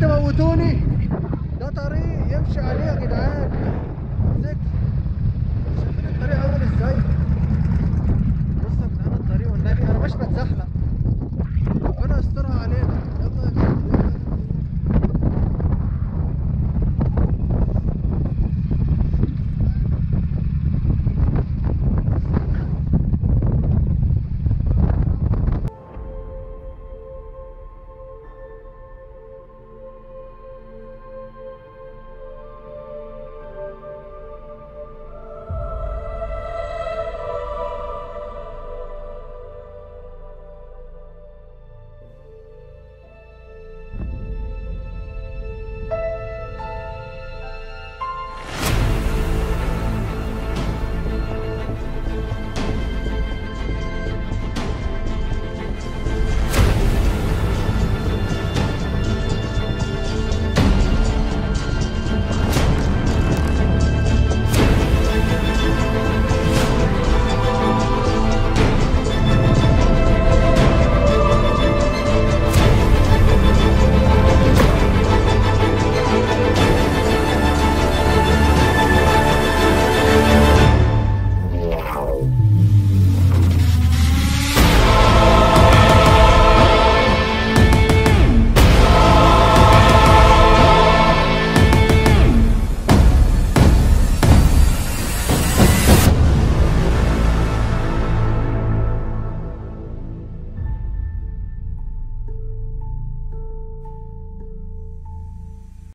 تموتوني ده طريق يمشي عليه يا جدعان ذكر شايفين الطريق عامل ازاي بصوا يا جدعان الطريق والنبي انا مش بتزحلق